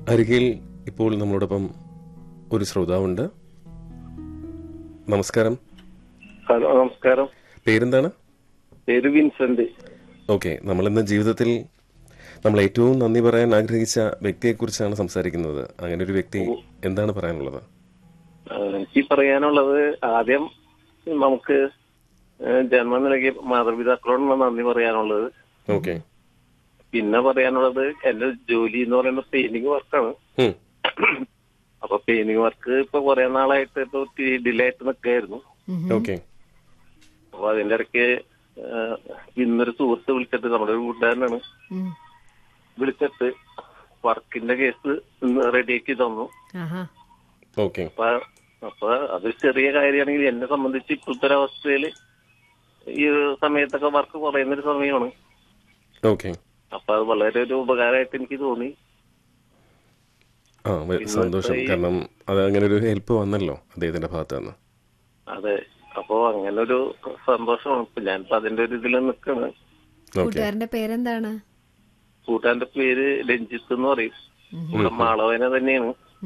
അരികിൽ ഇപ്പോൾ നമ്മളോടൊപ്പം ഒരു ശ്രോതാവുണ്ട് നമസ്കാരം ഹലോ നമസ്കാരം പേരെന്താണ് പേര് വിൻസെന്റ് ഓക്കെ നമ്മളിന്ന് ജീവിതത്തിൽ നമ്മൾ ഏറ്റവും നന്ദി പറയാൻ ആഗ്രഹിച്ച വ്യക്തിയെക്കുറിച്ചാണ് സംസാരിക്കുന്നത് അങ്ങനെ ഒരു വ്യക്തി എന്താണ് പറയാനുള്ളത് ആ, എനിക്ക് പറയാനുള്ളത് ആദ്യം നമുക്ക് ഏഹ്, ജന്മം നൽകിയ മാതാപിതാക്കളോടാണ് നന്ദി പറയാനുള്ളത് ഓക്കെ പിന്നെ പറയാനുള്ളത് എന്റെ ജോലി എന്ന് പറയുന്നത് പെയിന്റിങ് വർക്കാണ് ഉം. അപ്പൊ പെയിന്റിങ് വർക്ക് ഇപ്പൊ കുറെ നാളായിട്ട് ഇപ്പൊ ഡിലേ ആയിട്ട് നിൽക്കായിരുന്നു ഓക്കെ അപ്പൊ അതിന്റെ ഇടയ്ക്ക് ഏഹ്, ഇന്നൊരു സുഹൃത്ത് വിളിച്ചിട്ട് നമ്മുടെ ഒരു കൂട്ടുകാരനാണ് വിളിച്ചിട്ട് വർക്കിന്റെ കേസ് ഇന്ന് റെഡിയാക്കി തന്നു ആഹാ ഓക്കെ അപ്പൊ അപ്പൊ അത് ചെറിയ കാര്യമാണെങ്കിൽ എന്നെ സംബന്ധിച്ച് ഇപ്പോഴത്തെ ഒരു അവസ്ഥയില് ഈ ഒരു സമയത്തൊക്കെ വർക്ക് കുറയുന്ന ഒരു സമയമാണ് ഓക്കെ അപ്പൊ അത് വളരെ ഒരു ഉപകാരമായിട്ട് എനിക്ക് തോന്നി ആ വ- സന്തോഷം കാരണം അത് അങ്ങനെ ഒരു ഹെൽപ്പ് വന്നല്ലോ അദ്ദേഹത്തിന്റെ ഭാഗത്ത് നിന്ന് അതെ അപ്പൊ അങ്ങനെ ഒരു സന്തോഷമാണ് ഇപ്പൊ ഞാനിപ്പോ അതിന്റെ ഒരു ഇതിൽ നിൽക്കാണ് ഓക്കെ കൂട്ടുകാരന്റെ പേരെന്താണ് കൂട്ടാന്റെ പേര് രഞ്ജിത്ത് എന്ന് പറയും ഇവിടെ മാളവന തന്നെയാണ്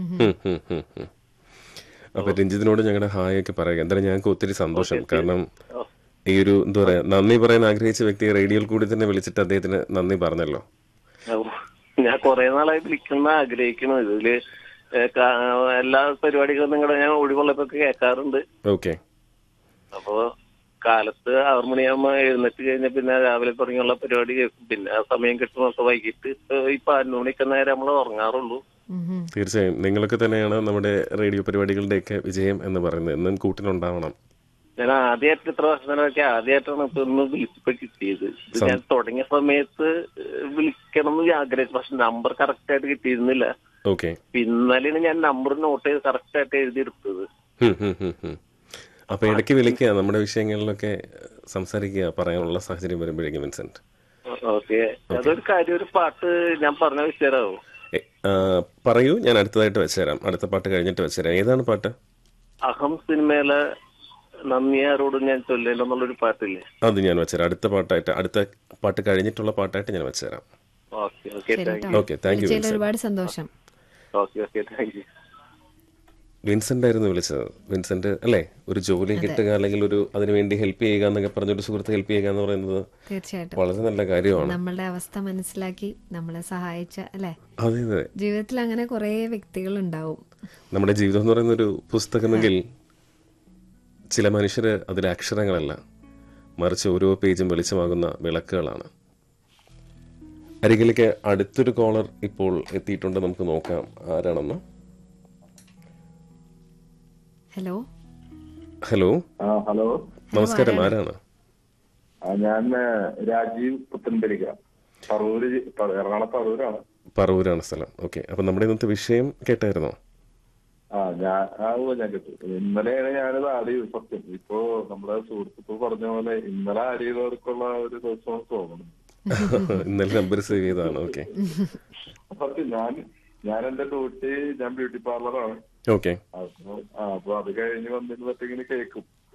അപ്പൊ രഞ്ജിത്തിനോട് ഞങ്ങളുടെ ഹായ് ഒക്കെ പറയുക എന്തായാലും ഞങ്ങൾക്ക് ഒത്തിരി സന്തോഷം കാരണം ഈ ഒരു എന്താ പറയാ നന്ദി പറയാൻ ആഗ്രഹിച്ച വ്യക്തി റേഡിയോയിൽ കൂടി തന്നെ വിളിച്ചിട്ട് അദ്ദേഹത്തിന് നന്ദി പറഞ്ഞല്ലോ അപ്പൊ ഞാൻ കുറെ നാളായി വിളിക്കുന്ന ആഗ്രഹിക്കണം ഇതില് ഏഹ് കാ- എല്ലാ പരിപാടികളും നിങ്ങളുടെ ഞാൻ ഒഴിവുള്ളതൊക്കെ കേൾക്കാറുണ്ട് ഓക്കെ അപ്പോ കാലത്ത് ആറു മണിയാകുമ്പോ എഴുന്നേറ്റ് കഴിഞ്ഞ പിന്നെ രാവിലെ തുടങ്ങിയുള്ള പരിപാടി കേൾക്കും പിന്നെ ആ സമയം കിട്ടുന്നൊക്കെ വൈകിട്ട് ഇപ്പൊ ഈ പതിനൊന്ന് മണിക്ക് നേരം നമ്മൾ ഉറങ്ങാറുള്ളൂ തീർച്ചയായും നിങ്ങളൊക്കെ തന്നെയാണ് നമ്മുടെ റേഡിയോ പരിപാടികളുടെയൊക്കെ വിജയം എന്ന് പറയുന്നത് എന്നും കൂട്ടിനുണ്ടാവണം ഞാൻ ആദ്യമായിട്ട് ഇത്ര വർഷത്തിനൊക്കെ ആദ്യമായിട്ടാണ് ഇപ്പൊ ഇന്ന് വിളിച്ചപ്പോ കിട്ടിയത് ഇത് ഞാൻ തുടങ്ങിയ സമയത്ത് ഏഹ് വിളിക്കണം എന്ന് ആഗ്രഹിച്ചു പക്ഷെ നമ്പർ കറക്റ്റ് ആയിട്ട് കിട്ടിയിരുന്നില്ല ഓക്കെ ഇപ്പൊ ഇന്നലെയാണ് ഞാൻ നമ്പർ നോട്ട് ചെയ്ത് കറക്റ്റ് ആയിട്ട് എഴുതിയെടുത്തത് അപ്പൊ ഇടയ്ക്ക് വിളിക്കുക നമ്മുടെ വിഷയങ്ങളിലൊക്കെ സംസാരിക്കുക പറയാനുള്ള സാഹചര്യം വരുമ്പോഴേക്കും വിൻസെന്റ് ഓക്കെ അതൊരു കാര്യം ഒരു പാട്ട് ഞാൻ പറഞ്ഞ വിഷയമാവും എ, ആ, പറയൂ ഞാൻ അടുത്തതായിട്ട് വെച്ചുതരാം അടുത്ത പാട്ട് കഴിഞ്ഞിട്ട് വെച്ചുതരാം ഏതാണ് പാട്ട് അഹം സിനിമയിലെ നന്ദിയാരോട് ഞാൻ ചൊല്ലേണ്ടെന്നുള്ളൊരു പാട്ടില്ലേ അത് ഞാൻ വെച്ചുതരാം അടുത്ത പാട്ടായിട്ട് അടുത്ത പാട്ട് കഴിഞ്ഞിട്ടുള്ള പാട്ടായിട്ട് ഞാൻ വെച്ചുതരാം okay okay thank okay thank you വിളിച്ചതിൽ വിൻസെന്റ് ഒരുപാട് സന്തോഷം okay okay thank you Vincent ആയിരുന്നു വിളിച്ചത് വിൻസെന്റ് അല്ലേ ഒരു ജോലി കിട്ടുക അല്ലെങ്കിൽ ഒരു അതിനുവേണ്ടി ഹെൽപ്പ് ചെയ്യുക എന്നൊക്കെ പറഞ്ഞൊരു സുഹൃത്ത് ഹെൽപ്പ് ചെയ്യുക എന്ന് പറയുന്നത് തീർച്ചയായിട്ടും വളരെ നല്ല കാര്യമാണ് നമ്മളുടെ അവസ്ഥ മനസ്സിലാക്കി നമ്മളെ സഹായിച്ച അല്ലെ അതെ അതെ ജീവിതത്തിൽ അങ്ങനെ കുറെ വ്യക്തികൾ ഉണ്ടാവും നമ്മുടെ ജീവിതം എന്ന് പറയുന്ന ഒരു പുസ്തകമെങ്കിൽ ചില മനുഷ്യര് അതിലെ അക്ഷരങ്ങളല്ല മറിച്ച് ഓരോ പേജും വെളിച്ചമാകുന്ന വിളക്കുകളാണ് അരികിലേക്ക് അടുത്തൊരു കോളർ ഇപ്പോൾ എത്തിയിട്ടുണ്ട് നമുക്ക് നോക്കാം ആരാണെന്ന് ഹലോ ഹലോ ആ ഹലോ നമസ്കാരം ആരാണ് ആ, ഞാൻ ഏ, രാജീവ് പുത്തൻപരിക പറവൂര് ജി- പ- എറണാകുളം പറവൂരാണ് പറവൂരാണ് സ്ഥലം ഓക്കെ അപ്പൊ നമ്മുടെ ഇന്നത്തെ വിഷയം കേട്ടായിരുന്നോ ആ ഞാൻ ആ ഉവ്വ് ഞാൻ കേട്ടു ഇന്നലെയാണ് ഞാനിത് ആഡ് ചെയ്തത് സത്യം ഇപ്പോ നമ്മുടെ സുഹൃത്തുക്കൾ പറഞ്ഞ പോലെ ഇന്നലെ ആഡ് ചെയ്തവർക്കുള്ള ഒരു ദിവസം തോന്നുന്നു ഇന്നലെ നമ്പർ സേവ് ചെയ്തതാണ് ഓക്കെ സത്യം ഞാൻ ഞാൻ എന്റെ ഡ്യൂട്ടി ഞാൻ ബ്യൂട്ടി പാർലറാണ് ഓക്കെ അപ്പൊ ആ, അപ്പൊ അത് കഴിഞ്ഞ് വന്നിരുന്നിട്ട് ഇങ്ങനെ കേൾക്കും